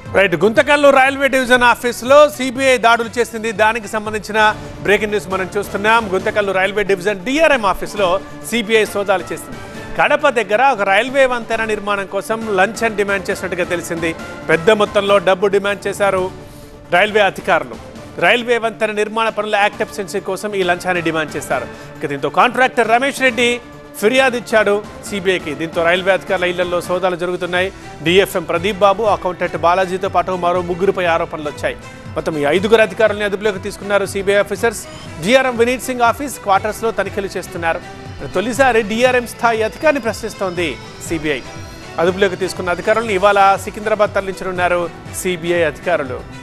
right Guntakal railway division ఆఫీసులో CBI దాడులు చేసింది దానికి సంబంధించిన బ్రేకింగ్ న్యూస్ మనం చూస్తున్నాం గుంతకల్లు రైల్వే డివిజన్ డిఆర్ఎం ఆఫీసులో సిబిఐ సోదాలు చేసింది కడప దగ్గర ఒక రైల్వే వంతెన నిర్మాణం కోసం లంచం డిమాండ్ చేసినట్టుగా తెలిసింది పెద్ద మొత్తంలో డబ్బు డిమాండ్ చేశారు రైల్వే అధికారులు రైల్వే వంతెన నిర్మాణ పనుల యాక్టెప్సెన్సీ కోసం ఈ లంచాన్ని డిమాండ్ చేశారు ఇక దీంతో కాంట్రాక్టర్ రమేష్ రెడ్డి ఫిర్యాదు ఇచ్చాడు సిబిఐకి దీంతో రైల్వే అధికారుల ఇళ్లలో సోదాలు జరుగుతున్నాయి డిఎఫ్ఎం ప్రదీప్ బాబు అకౌంటెంట్ బాలాజీతో పాటు మరో ముగ్గురుపై ఆరోపణలు వచ్చాయి మొత్తం ఈ ఐదుగురు అధికారులను అదుపులోకి తీసుకున్నారు CBI officers DRM Vineet Singh office క్వార్టర్స్లో తనిఖీలు చేస్తున్నారు తొలిసారి డిఆర్ఎం స్థాయి అధికారిని ప్రశ్నిస్తోంది సిబిఐ అదుపులోకి తీసుకున్న అధికారులను ఇవాళ సికింద్రాబాద్ తరలించనున్నారు సిబిఐ అధికారులు